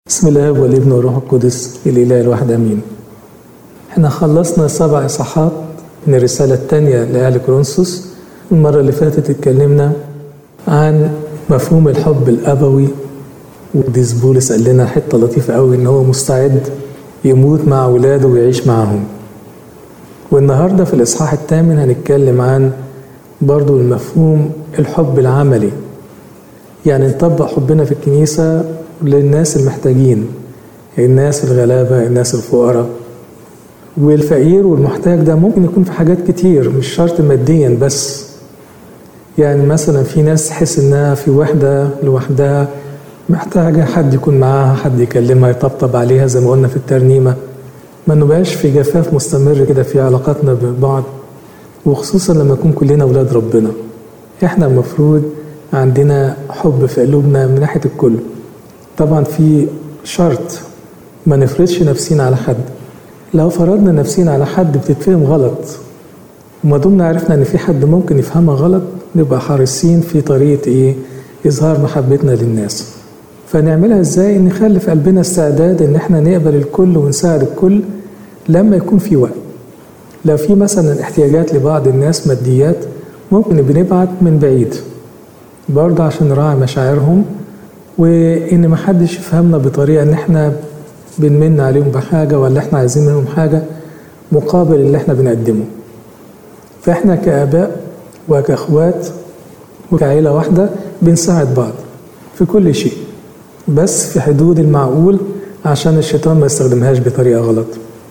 بسم الله والابن والروح القدس الإله الواحد أمين احنا خلصنا سبع إصحاحات من الرسالة الثانية لأهل كورنثوس المرة اللي فاتت اتكلمنا عن مفهوم الحب الأبوي وديس بولس قال لنا حتة لطيفة قوي إن هو مستعد يموت مع ولاده ويعيش معهم والنهاردة في الإصحاح الثامن هنتكلم عن برضو المفهوم الحب العملي يعني نطبق حبنا في الكنيسة للناس المحتاجين الناس الغلابة الناس الفقراء والفقير والمحتاج ده ممكن يكون في حاجات كتير مش شرط ماديا بس يعني مثلا في ناس تحس انها في وحدة لوحدها محتاجة حد يكون معاها حد يكلمها يطبطب عليها زي ما قلنا في الترنيمة ما نبقاش في جفاف مستمر كده في علاقاتنا ببعض وخصوصا لما نكون كلنا أولاد ربنا احنا المفروض عندنا حب في قلوبنا من ناحية الكل طبعا في شرط ما نفرضش نفسينا على حد لو فرضنا نفسينا على حد بتتفهم غلط وما دمنا عرفنا ان في حد ممكن يفهمها غلط نبقى حريصين في طريقة ايه اظهار محبتنا للناس فنعملها ازاي نخلي في قلبنا استعداد ان احنا نقبل الكل ونساعد الكل لما يكون في وقت لو في مثلا احتياجات لبعض الناس ماديات ممكن بنبعت من بعيد برضه عشان نراعي مشاعرهم وان ما حدش يفهمنا بطريقه ان احنا بنمن عليهم بحاجه ولا احنا عايزين منهم حاجه مقابل اللي احنا بنقدمه فاحنا كاباء وكاخوات وكعيله واحده بنساعد بعض في كل شيء بس في حدود المعقول عشان الشيطان ما يستخدمهاش بطريقه غلط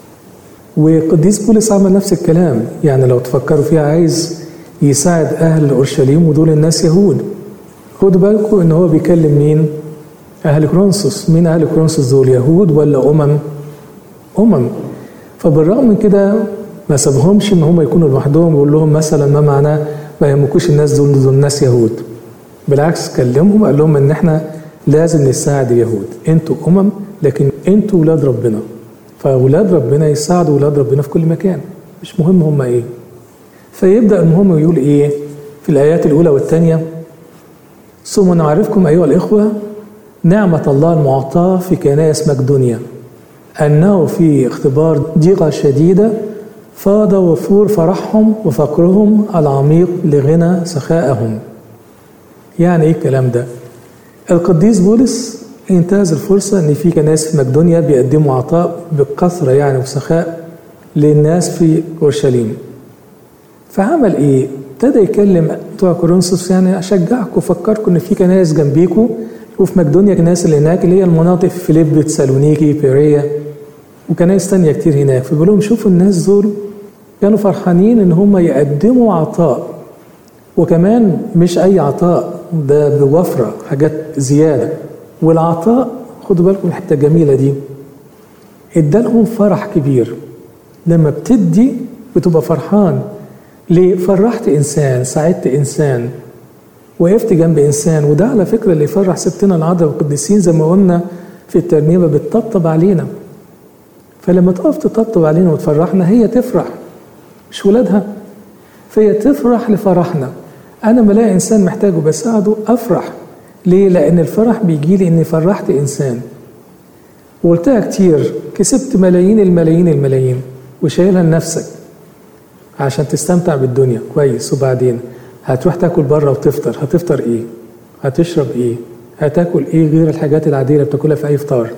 وقديس بولس عمل نفس الكلام يعني لو تفكروا فيها عايز يساعد اهل اورشليم ودول الناس يهود خدوا بالكم ان هو بيكلم مين اهل كرونسوس مين اهل كرونسوس دول يهود ولا امم امم فبالرغم من كده ما سابهمش ان هم يكونوا لوحدهم ويقول لهم مثلا ما معناه ما يهمكوش الناس دول دول ناس يهود بالعكس كلمهم قال لهم ان احنا لازم نساعد اليهود انتوا امم لكن انتوا ولاد ربنا فاولاد ربنا يساعدوا ولاد ربنا في كل مكان مش مهم هم ايه فيبدا المهم يقول ايه في الايات الاولى والثانيه ثم نعرفكم أيها الإخوة نعمة الله المعطاة في كنائس مقدونيا أنه في اختبار ضيقة شديدة فاض وفور فرحهم وفقرهم العميق لغنى سخائهم يعني ايه الكلام ده القديس بولس انتهز الفرصة ان في كنائس في مقدونيا بيقدموا عطاء بكثرة يعني وسخاء للناس في اورشليم فعمل ايه ابتدى يكلم بتوع كورنثوس يعني اشجعكم افكركم ان في كنائس جنبيكم وفي مقدونيا كنائس اللي هناك اللي هي المناطق في فيليب تسالونيكي بيريا وكنائس تانية كتير هناك فبيقول لهم شوفوا الناس دول كانوا فرحانين ان هم يقدموا عطاء وكمان مش اي عطاء ده بوفره حاجات زياده والعطاء خدوا بالكم الحته الجميله دي ادالهم فرح كبير لما بتدي بتبقى فرحان ليه فرحت انسان ساعدت انسان وقفت جنب انسان وده على فكره اللي يفرح ستنا العذراء والقديسين زي ما قلنا في الترنيمه بتطبطب علينا فلما تقف تطبطب علينا وتفرحنا هي تفرح مش ولادها فهي تفرح لفرحنا انا ما الاقي انسان محتاجه بساعده افرح ليه لان الفرح بيجي لي اني فرحت انسان وقلتها كتير كسبت ملايين الملايين الملايين وشايلها لنفسك عشان تستمتع بالدنيا كويس وبعدين هتروح تاكل بره وتفطر هتفطر ايه هتشرب ايه هتاكل ايه غير الحاجات العاديه اللي بتاكلها في اي فطار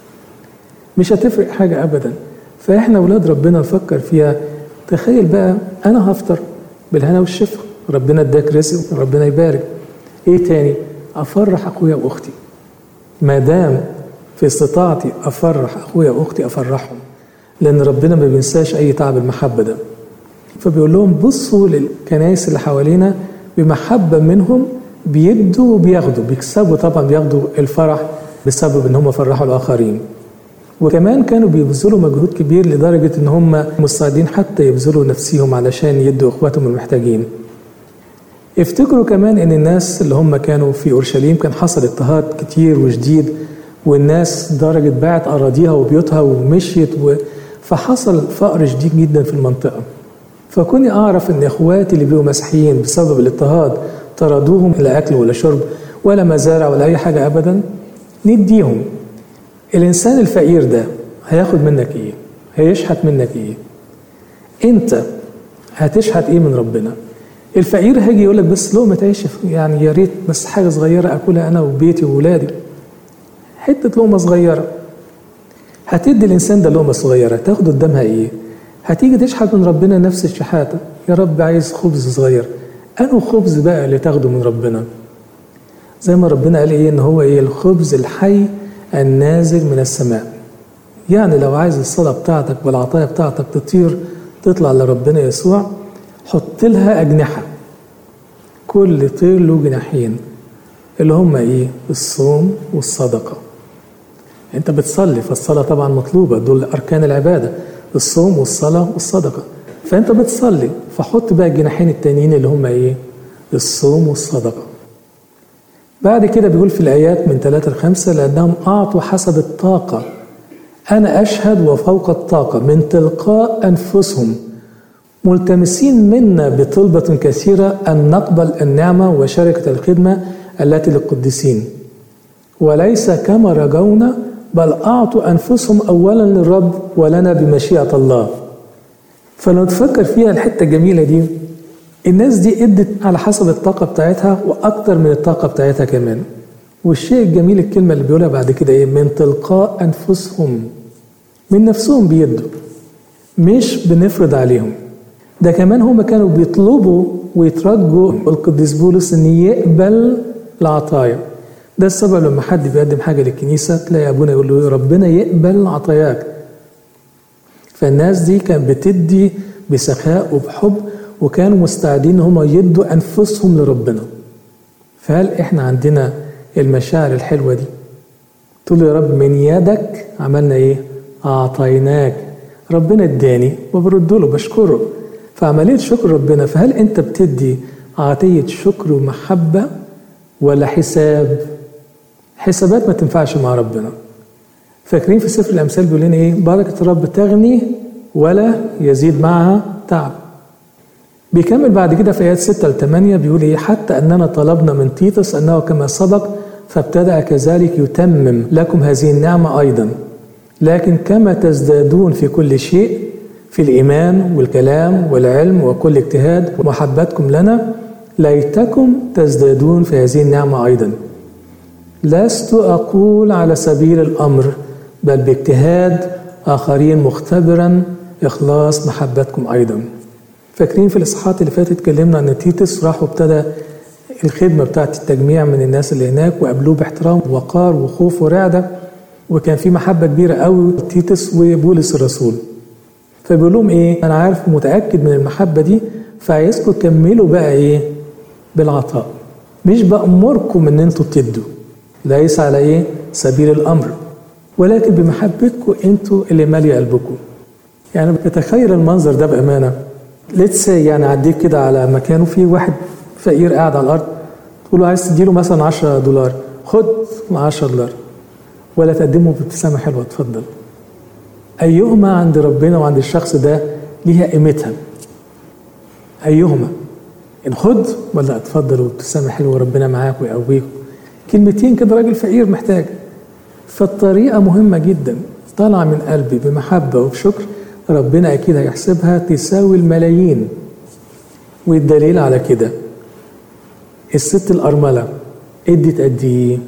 مش هتفرق حاجه ابدا فاحنا ولاد ربنا نفكر فيها تخيل بقى انا هفطر بالهنا والشفا ربنا اداك رزق ربنا يبارك ايه تاني افرح اخويا واختي ما دام في استطاعتي افرح اخويا واختي افرحهم لان ربنا ما بينساش اي تعب المحبه ده فبيقول لهم بصوا للكنائس اللي حوالينا بمحبة منهم بيدوا وبياخدوا بيكسبوا طبعا بياخدوا الفرح بسبب ان هم فرحوا الاخرين وكمان كانوا بيبذلوا مجهود كبير لدرجة ان هم مستعدين حتى يبذلوا نفسهم علشان يدوا اخواتهم المحتاجين افتكروا كمان ان الناس اللي هم كانوا في اورشليم كان حصل اضطهاد كتير وشديد والناس درجة باعت اراضيها وبيوتها ومشيت و... فحصل فقر شديد جدا في المنطقه فكوني اعرف ان اخواتي اللي بيبقوا مسيحيين بسبب الاضطهاد طردوهم لا اكل ولا شرب ولا مزارع ولا اي حاجه ابدا نديهم الإنسان الفقير ده هياخد منك إيه؟ هيشحت منك إيه؟ أنت هتشحت إيه من ربنا؟ الفقير هيجي يقول لك بس لقمة عيش يعني يا ريت بس حاجة صغيرة أكلها أنا وبيتي وولادي حتة لقمة صغيرة هتدي الإنسان ده لقمة صغيرة تاخد قدامها إيه؟ هتيجي تشحت من ربنا نفس الشحاتة يا رب عايز خبز صغير أنه خبز بقى اللي تاخده من ربنا زي ما ربنا قال إيه إن هو إيه الخبز الحي النازل من السماء يعني لو عايز الصلاة بتاعتك والعطايا بتاعتك تطير تطلع لربنا يسوع حط لها أجنحة كل طير له جناحين اللي هم إيه الصوم والصدقة أنت بتصلي فالصلاة طبعا مطلوبة دول أركان العبادة الصوم والصلاة والصدقة فأنت بتصلي فحط بقى الجناحين التانيين اللي هم إيه الصوم والصدقة بعد كده بيقول في الآيات من ثلاثة لخمسة لأنهم أعطوا حسب الطاقة أنا أشهد وفوق الطاقة من تلقاء أنفسهم ملتمسين منا بطلبة كثيرة أن نقبل النعمة وشركة الخدمة التي للقديسين وليس كما رجونا بل أعطوا أنفسهم أولا للرب ولنا بمشيئة الله فلو تفكر فيها الحتة الجميلة دي الناس دي ادت على حسب الطاقة بتاعتها وأكتر من الطاقة بتاعتها كمان والشيء الجميل الكلمة اللي بيقولها بعد كده إيه من تلقاء أنفسهم من نفسهم بيدوا مش بنفرض عليهم ده كمان هم كانوا بيطلبوا ويترجوا القديس بولس ان يقبل العطايا ده السبب لما حد بيقدم حاجه للكنيسه تلاقي ابونا يقول له ربنا يقبل عطاياك فالناس دي كانت بتدي بسخاء وبحب وكانوا مستعدين ان هم يدوا انفسهم لربنا فهل احنا عندنا المشاعر الحلوه دي تقول يا رب من يدك عملنا ايه اعطيناك ربنا اداني وبرد له بشكره فعمليه شكر ربنا فهل انت بتدي عطيه شكر ومحبه ولا حساب حسابات ما تنفعش مع ربنا فاكرين في سفر الامثال بيقول لنا ايه بركه الرب تغني ولا يزيد معها تعب بيكمل بعد كده في ايات 6 ل 8 بيقول ايه حتى اننا طلبنا من تيتس انه كما سبق فابتدأ كذلك يتمم لكم هذه النعمة أيضا لكن كما تزدادون في كل شيء في الإيمان والكلام والعلم وكل اجتهاد ومحبتكم لنا ليتكم تزدادون في هذه النعمة أيضا لست أقول على سبيل الأمر بل باجتهاد آخرين مختبرا إخلاص محبتكم أيضا فاكرين في الإصحاحات اللي فاتت اتكلمنا أن تيتس راح وابتدى الخدمة بتاعت التجميع من الناس اللي هناك وقابلوه باحترام ووقار وخوف ورعدة وكان في محبة كبيرة قوي تيتس وبولس الرسول فبيقول لهم ايه انا عارف متأكد من المحبة دي فعايزكم تكملوا بقى ايه بالعطاء مش بأمركم ان انتوا تدوا ليس على ايه سبيل الامر ولكن بمحبتكم انتوا اللي مالية قلبكم يعني بتخيل المنظر ده بأمانة ليتس يعني عديت كده على مكانه في واحد فقير قاعد على الارض تقول له عايز تديله مثلا 10 دولار خد 10 دولار ولا تقدمه بابتسامه حلوه اتفضل ايهما عند ربنا وعند الشخص ده ليها قيمتها ايهما ان خد ولا اتفضل وابتسامه حلوه ربنا معاك ويقويك كلمتين كده راجل فقير محتاج فالطريقه مهمه جدا طالعه من قلبي بمحبه وبشكر ربنا اكيد هيحسبها تساوي الملايين والدليل على كده الست الأرملة ادت قد ايه؟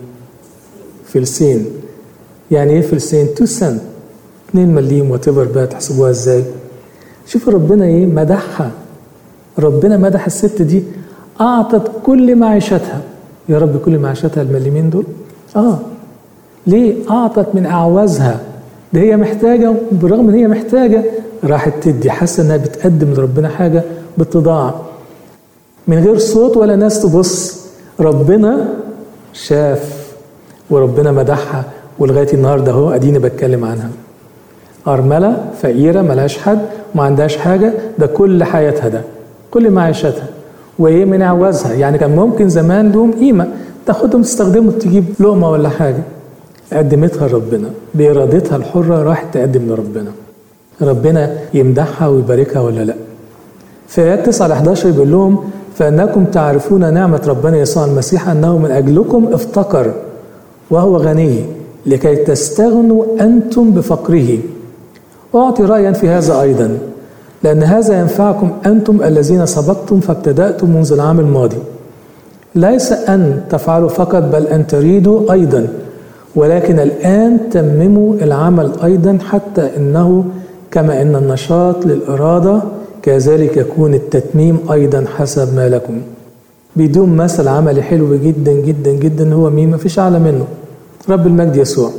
فلسين يعني ايه فلسين؟ 2 سنت 2 مليم وات بقى تحسبوها ازاي؟ شوفوا ربنا ايه مدحها ربنا مدح الست دي أعطت كل معيشتها يا رب كل معيشتها المليمين دول؟ اه ليه؟ أعطت من أعوازها ده هي محتاجة بالرغم إن هي محتاجة راحت تدي حاسة إنها بتقدم لربنا حاجة باتضاع من غير صوت ولا ناس تبص ربنا شاف وربنا مدحها ولغايه النهارده اهو اديني بتكلم عنها أرملة فقيرة ملهاش حد وما عندهاش حاجة ده كل حياتها ده كل معيشتها وإيه من أعوازها يعني كان ممكن زمان لهم قيمة تاخدهم تستخدمهم تجيب لقمة ولا حاجة قدمتها لربنا بإرادتها الحرة راحت تقدم لربنا ربنا يمدحها ويباركها ولا لأ في آيات 9 ل 11 بيقول لهم فإنكم تعرفون نعمة ربنا يسوع المسيح أنه من أجلكم افتقر وهو غني لكي تستغنوا أنتم بفقره أعطي رأيا في هذا أيضا لأن هذا ينفعكم أنتم الذين سبقتم فابتدأتم منذ العام الماضي ليس أن تفعلوا فقط بل أن تريدوا أيضا ولكن الآن تمموا العمل أيضا حتى إنه كما إن النشاط للإرادة كذلك يكون التتميم أيضا حسب ما لكم بدون مثل عملي حلو جدا جدا جدا هو مين مفيش أعلى منه رب المجد يسوع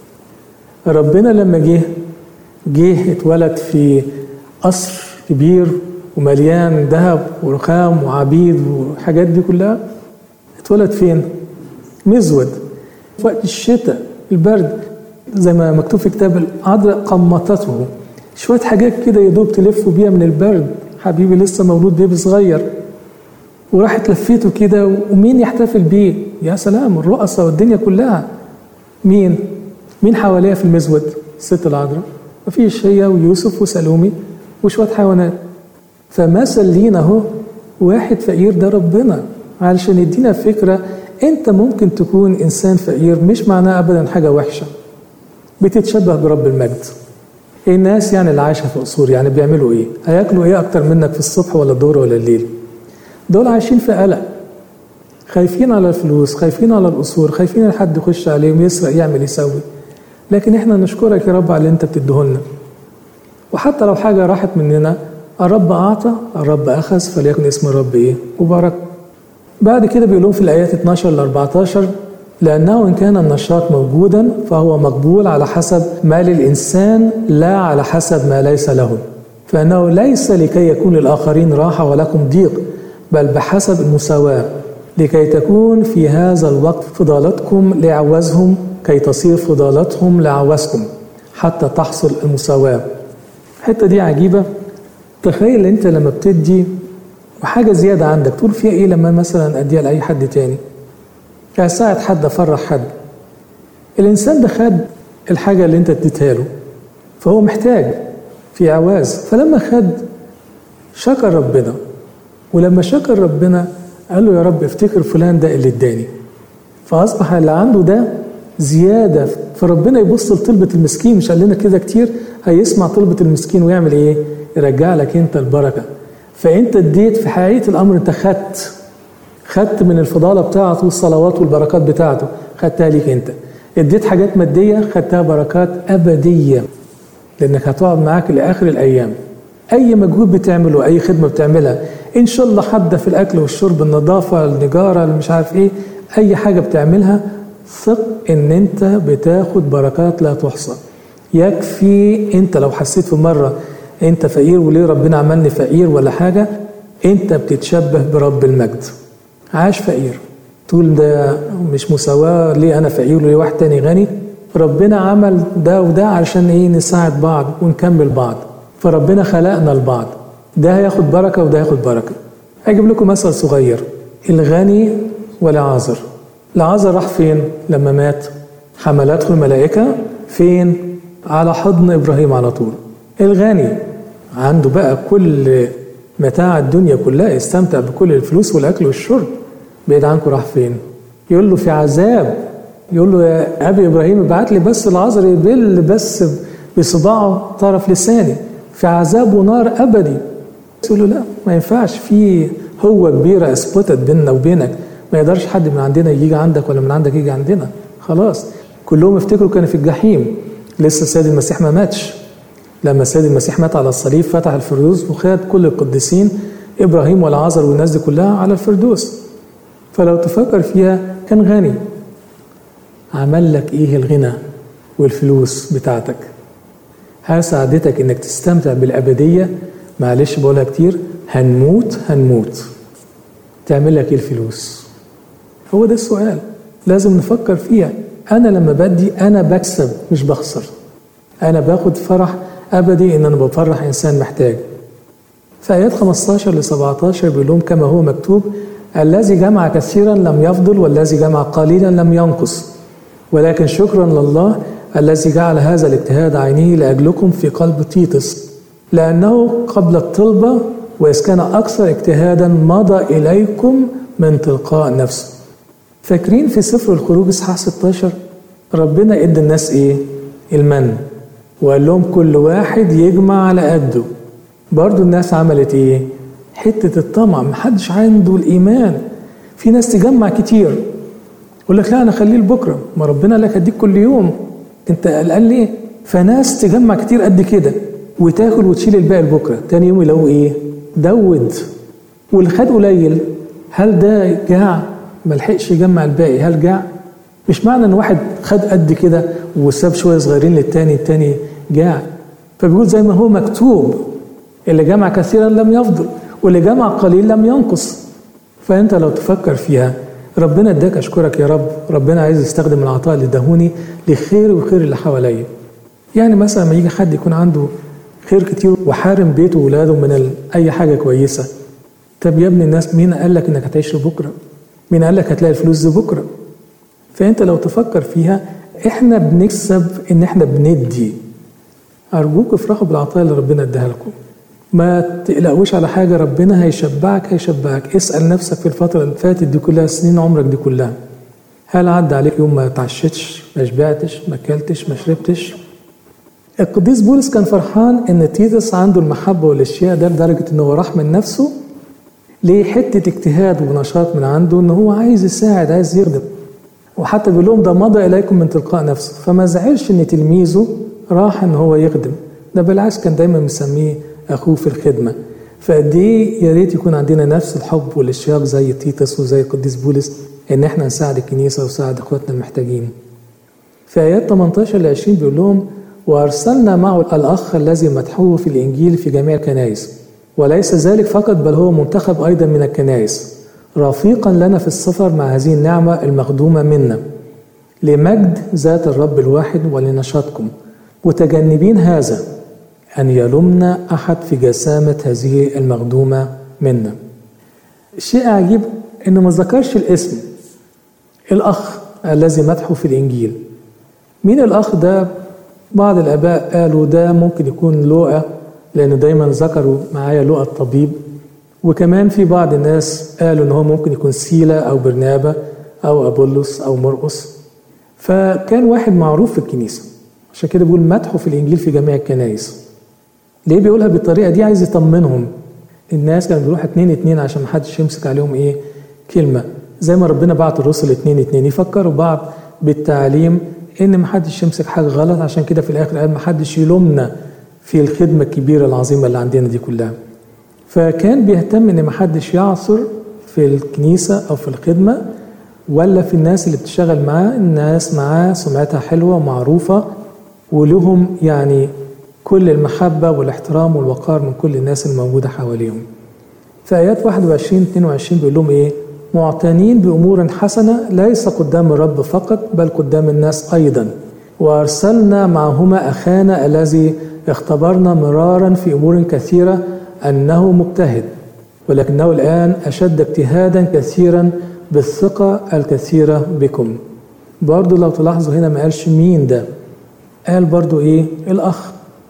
ربنا لما جه جه اتولد في قصر كبير ومليان ذهب ورخام وعبيد والحاجات دي كلها اتولد فين؟ مزود في وقت الشتاء البرد زي ما مكتوب في كتاب العذراء قمطته شوية حاجات كده يدوب تلفوا بيها من البرد حبيبي لسه مولود بيبي صغير وراحت لفيته كده ومين يحتفل بيه؟ يا سلام الرؤساء والدنيا كلها مين؟ مين حواليها في المزود؟ الست العذراء مفيش هي ويوسف وسلومي وشوية حيوانات فمثل لينا اهو واحد فقير ده ربنا علشان يدينا فكرة انت ممكن تكون انسان فقير مش معناه ابدا حاجة وحشة بتتشبه برب المجد الناس يعني اللي عايشة في قصور يعني بيعملوا ايه هياكلوا ايه اكتر منك في الصبح ولا الظهر ولا الليل دول عايشين في قلق خايفين على الفلوس خايفين على القصور خايفين ان حد يخش عليهم يسرق يعمل يسوي لكن احنا نشكرك يا رب على اللي انت بتديهولنا وحتى لو حاجه راحت مننا الرب اعطى الرب اخذ فليكن اسم الرب ايه مبارك بعد كده بيقولون في الايات 12 ل 14 لانه ان كان النشاط موجودا فهو مقبول على حسب ما للانسان لا على حسب ما ليس له فانه ليس لكي يكون للاخرين راحه ولكم ضيق بل بحسب المساواه لكي تكون في هذا الوقت فضالتكم لعوزهم كي تصير فضالتهم لعوزكم حتى تحصل المساواة الحتة دي عجيبة تخيل انت لما بتدي وحاجة زيادة عندك تقول فيها ايه لما مثلا اديها لأي حد تاني اساعد حد افرح حد الانسان ده خد الحاجة اللي انت اديتها له فهو محتاج في عواز فلما خد شكر ربنا ولما شكر ربنا قال له يا رب افتكر فلان ده اللي اداني فاصبح اللي عنده ده زياده فربنا يبص لطلبه المسكين مش قال لنا كده كتير هيسمع طلبه المسكين ويعمل ايه؟ يرجع لك انت البركه فانت اديت في حقيقه الامر انت خدت خدت من الفضاله بتاعته والصلوات والبركات بتاعته خدتها ليك انت اديت حاجات ماديه خدتها بركات ابديه لانك هتقعد معاك لاخر الايام اي مجهود بتعمله اي خدمه بتعملها ان شاء الله حد في الاكل والشرب النظافه النجاره مش عارف ايه اي حاجه بتعملها ثق ان انت بتاخد بركات لا تحصى يكفي انت لو حسيت في مره انت فقير وليه ربنا عملني فقير ولا حاجه انت بتتشبه برب المجد عاش فقير تقول ده مش مساواه ليه انا فقير وليه واحد تاني غني ربنا عمل ده وده علشان ايه نساعد بعض ونكمل بعض فربنا خلقنا لبعض ده هياخد بركه وده هياخد بركه اجيب لكم مثل صغير الغني والعازر العازر راح فين لما مات حملته الملائكه فين على حضن ابراهيم على طول الغني عنده بقى كل متاع الدنيا كلها يستمتع بكل الفلوس والاكل والشرب بعيد عنكم راح فين يقول له في عذاب يقول له يا ابي ابراهيم ابعت لي بس العذر يبل بس بصباعه طرف لساني في عذاب ونار ابدي يقول له لا ما ينفعش في هو كبيره اثبتت بيننا وبينك ما يقدرش حد من عندنا يجي عندك ولا من عندك يجي عندنا خلاص كلهم افتكروا كانوا في الجحيم لسه السيد المسيح ما ماتش لما السيد المسيح مات على الصليب فتح الفردوس وخد كل القديسين ابراهيم والعازر والناس دي كلها على الفردوس فلو تفكر فيها كان غني عمل لك ايه الغنى والفلوس بتاعتك هل ساعدتك انك تستمتع بالابديه معلش بقولها كتير هنموت هنموت تعمل لك ايه الفلوس هو ده السؤال لازم نفكر فيها انا لما بدي انا بكسب مش بخسر انا باخد فرح ابدي ان انا بفرح انسان محتاج في ايات 15 ل 17 بيقول لهم كما هو مكتوب الذي جمع كثيرا لم يفضل والذي جمع قليلا لم ينقص ولكن شكرا لله الذي جعل هذا الاجتهاد عينيه لاجلكم في قلب تيتس لانه قبل الطلبه واذ كان اكثر اجتهادا مضى اليكم من تلقاء نفسه فاكرين في سفر الخروج اصحاح 16 ربنا ادى الناس ايه المن وقال لهم كل واحد يجمع على قده برضو الناس عملت ايه حتة الطمع محدش عنده الإيمان في ناس تجمع كتير يقول لك لا أنا خليه لبكرة ما ربنا لك هديك كل يوم أنت قلقان ليه فناس تجمع كتير قد كده وتاكل وتشيل الباقي لبكرة تاني يوم يلاقوا إيه دود واللي خد قليل هل ده جاع ملحقش يجمع الباقي هل جاع مش معنى ان واحد خد قد كده وساب شويه صغيرين للتاني التاني جاع فبيقول زي ما هو مكتوب اللي جمع كثيرا لم يفضل واللي جمع قليل لم ينقص فانت لو تفكر فيها ربنا اداك اشكرك يا رب ربنا عايز يستخدم العطاء اللي اداهوني لخير وخير اللي حواليا يعني مثلا لما يجي حد يكون عنده خير كتير وحارم بيته وولاده من ال... اي حاجه كويسه طب يا ابن الناس مين قال لك انك هتعيش لبكره مين قال لك هتلاقي الفلوس دي بكره فانت لو تفكر فيها احنا بنكسب ان احنا بندي ارجوك افرحوا بالعطايا اللي ربنا اداها لكم ما تقلقوش على حاجة ربنا هيشبعك هيشبعك اسأل نفسك في الفترة اللي فاتت دي كلها سنين عمرك دي كلها هل عدى عليك يوم ما تعشتش ما شبعتش ما اكلتش ما شربتش القديس بولس كان فرحان ان تيتس عنده المحبة والاشياء ده لدرجة ان هو راح من نفسه ليه حتة اجتهاد ونشاط من عنده ان هو عايز يساعد عايز يخدم وحتى بيقول لهم ده مضى اليكم من تلقاء نفسه فما زعلش ان تلميذه راح ان هو يخدم ده بالعكس كان دايما مسميه اخوه في الخدمه فقد ايه يا ريت يكون عندنا نفس الحب والاشتياق زي تيتس وزي القديس بولس ان احنا نساعد الكنيسه ونساعد اخواتنا المحتاجين. في ايات 18 ل 20 بيقول لهم وارسلنا معه الاخ الذي مدحوه في الانجيل في جميع الكنائس وليس ذلك فقط بل هو منتخب ايضا من الكنائس رفيقا لنا في السفر مع هذه النعمه المخدومه منا لمجد ذات الرب الواحد ولنشاطكم متجنبين هذا أن يلمنا أحد في جسامة هذه المخدومة منا الشيء عجيب أنه ما ذكرش الاسم الأخ الذي مدحه في الإنجيل مين الأخ ده بعض الآباء قالوا ده ممكن يكون لوقا لأن دايما ذكروا معايا لوقا الطبيب وكمان في بعض الناس قالوا ان هو ممكن يكون سيلا او برنابا او ابولس او مرقس فكان واحد معروف في الكنيسه عشان كده بيقول مدحه في الانجيل في جميع الكنائس ليه بيقولها بالطريقه دي عايز يطمنهم الناس كانوا بيروحوا اتنين اتنين عشان محدش يمسك عليهم ايه كلمه زي ما ربنا بعت الرسل اتنين اتنين يفكروا بعض بالتعليم ان محدش يمسك حاجه غلط عشان كده في الاخر قال محدش يلومنا في الخدمه الكبيره العظيمه اللي عندنا دي كلها فكان بيهتم ان محدش يعصر في الكنيسه او في الخدمه ولا في الناس اللي بتشتغل معاه الناس معاه سمعتها حلوه ومعروفه ولهم يعني كل المحبة والاحترام والوقار من كل الناس الموجودة حواليهم في آيات 21 22 بيقول لهم إيه معتنين بأمور حسنة ليس قدام الرب فقط بل قدام الناس أيضا وأرسلنا معهما أخانا الذي اختبرنا مرارا في أمور كثيرة أنه مجتهد ولكنه الآن أشد اجتهادا كثيرا بالثقة الكثيرة بكم برضو لو تلاحظوا هنا ما قالش مين ده قال برضو إيه الأخ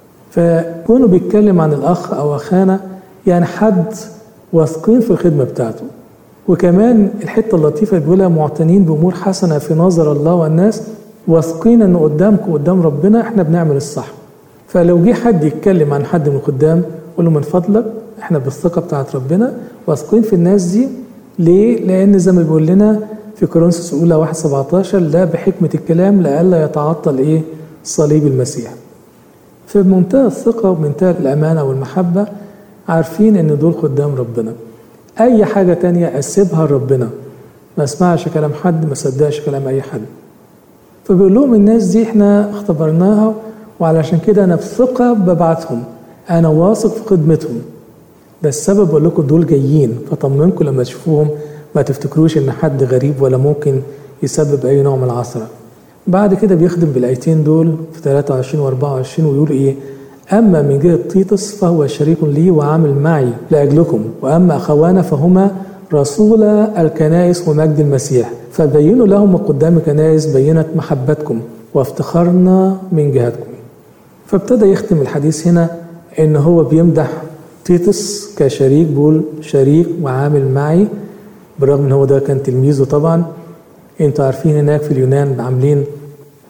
فكونه بيتكلم عن الأخ أو أخانا يعني حد واثقين في الخدمة بتاعته وكمان الحتة اللطيفة بيقولها معتنين بأمور حسنة في نظر الله والناس واثقين إن قدامكم قدام ربنا إحنا بنعمل الصح فلو جه حد يتكلم عن حد من الخدام قول له من فضلك إحنا بالثقة بتاعت ربنا واثقين في الناس دي ليه؟ لأن زي ما بيقول لنا في كورنثوس الأولى 1 17 لا بحكمة الكلام لئلا يتعطل إيه؟ صليب المسيح في منتهى الثقة ومنتهى الأمانة والمحبة عارفين إن دول خدام ربنا أي حاجة تانية أسيبها لربنا ما اسمعش كلام حد ما صدقش كلام أي حد فبيقول لهم الناس دي احنا اختبرناها وعلشان كده أنا بثقة ببعتهم أنا واثق في خدمتهم ده السبب بقول لكم دول جايين فطمنكم لما تشوفوهم ما تفتكروش إن حد غريب ولا ممكن يسبب أي نوع من العثرة بعد كده بيخدم بالايتين دول في 23 و 24 ويقول ايه اما من جهه تيتس فهو شريك لي وعامل معي لاجلكم واما اخوانا فهما رسول الكنائس ومجد المسيح فبينوا لهم قدام الكنائس بينة محبتكم وافتخارنا من جهتكم فابتدى يختم الحديث هنا ان هو بيمدح تيتس كشريك بيقول شريك وعامل معي بالرغم ان هو ده كان تلميذه طبعا انتوا عارفين هناك في اليونان عاملين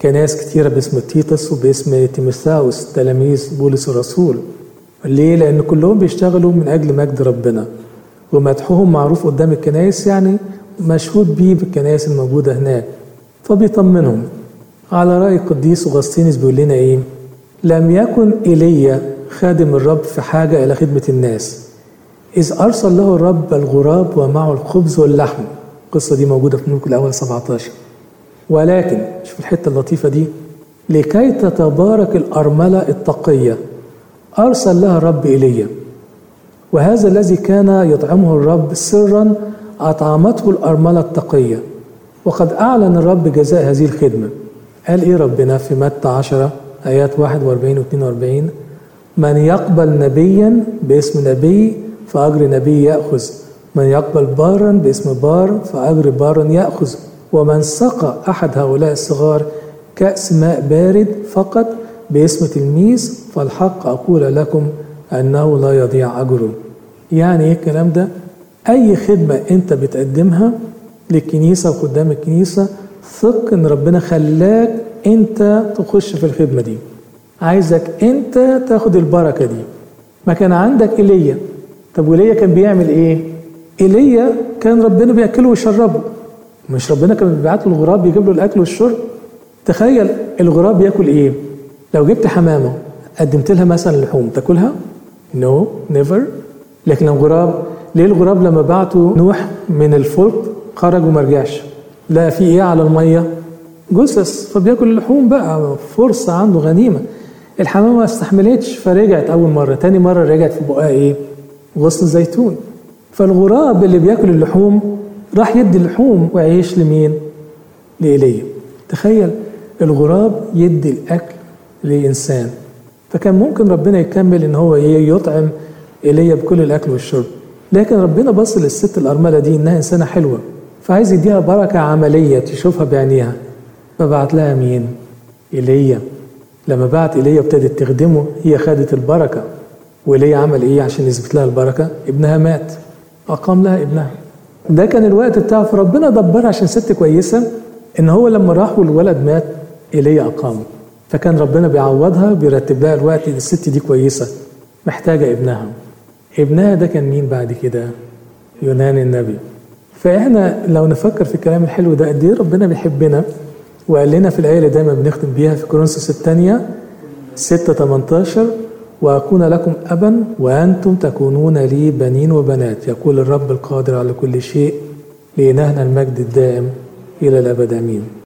كنايس كتيرة باسم تيتس وباسم تيموثاوس تلاميذ بولس الرسول ليه؟ لأن كلهم بيشتغلوا من أجل مجد ربنا ومدحهم معروف قدام الكنايس يعني مشهود بيه بالكنايس الموجودة هناك فبيطمنهم على رأي القديس أغسطينوس بيقول لنا إيه؟ لم يكن إيليا خادم الرب في حاجة إلى خدمة الناس إذ أرسل له الرب الغراب ومعه الخبز واللحم القصة دي موجودة في ملوك الأول 17 ولكن شوف الحتة اللطيفة دي لكي تتبارك الأرملة التقية أرسل لها الرب إيليا وهذا الذي كان يطعمه الرب سرا أطعمته الأرملة التقية وقد أعلن الرب جزاء هذه الخدمة قال إيه ربنا في متى 10 آيات 41 و 42 من يقبل نبيا باسم نبي فأجر نبي يأخذ من يقبل بارا باسم بار فأجر بار يأخذ ومن سقى أحد هؤلاء الصغار كأس ماء بارد فقط باسم تلميذ فالحق أقول لكم أنه لا يضيع أجره يعني إيه الكلام ده؟ أي خدمة أنت بتقدمها للكنيسة وقدام الكنيسة ثق إن ربنا خلاك أنت تخش في الخدمة دي عايزك أنت تاخد البركة دي ما كان عندك إيليا طب وإيليا كان بيعمل إيه؟ إيليا كان ربنا بياكله ويشربه مش ربنا كان بيبعت له الغراب يجيب له الأكل والشرب تخيل الغراب ياكل إيه؟ لو جبت حمامة قدمت لها مثلا لحوم تاكلها؟ نو no, نيفر لكن الغراب ليه الغراب لما بعتوا نوح من الفلك خرج وما رجعش لقى في ايه على الميه جثث فبياكل اللحوم بقى فرصه عنده غنيمه الحمامه ما استحملتش فرجعت اول مره تاني مره رجعت في بقها ايه غصن زيتون فالغراب اللي بياكل اللحوم راح يدي اللحوم وعيش لمين لإيليا تخيل الغراب يدي الاكل لانسان فكان ممكن ربنا يكمل ان هو يطعم ايليا بكل الاكل والشرب لكن ربنا بص للست الارمله دي انها انسانه حلوه فعايز يديها بركه عمليه تشوفها بعينيها فبعت لها مين؟ ايليا لما بعت ايليا وابتدت تخدمه هي خدت البركه وايليا عمل ايه عشان يثبت لها البركه؟ ابنها مات اقام لها ابنها ده كان الوقت بتاعه فربنا دبرها عشان ست كويسه ان هو لما راح والولد مات ايليا اقامه فكان ربنا بيعوضها بيرتب لها الوقت الست دي كويسه محتاجه ابنها ابنها ده كان مين بعد كده؟ يونان النبي فاحنا لو نفكر في الكلام الحلو ده قد ايه ربنا بيحبنا وقال لنا في الايه اللي دايما بنختم بيها في كورنثوس الثانيه 6 18 واكون لكم ابا وانتم تكونون لي بنين وبنات يقول الرب القادر على كل شيء لإلهنا المجد الدائم الى الابد امين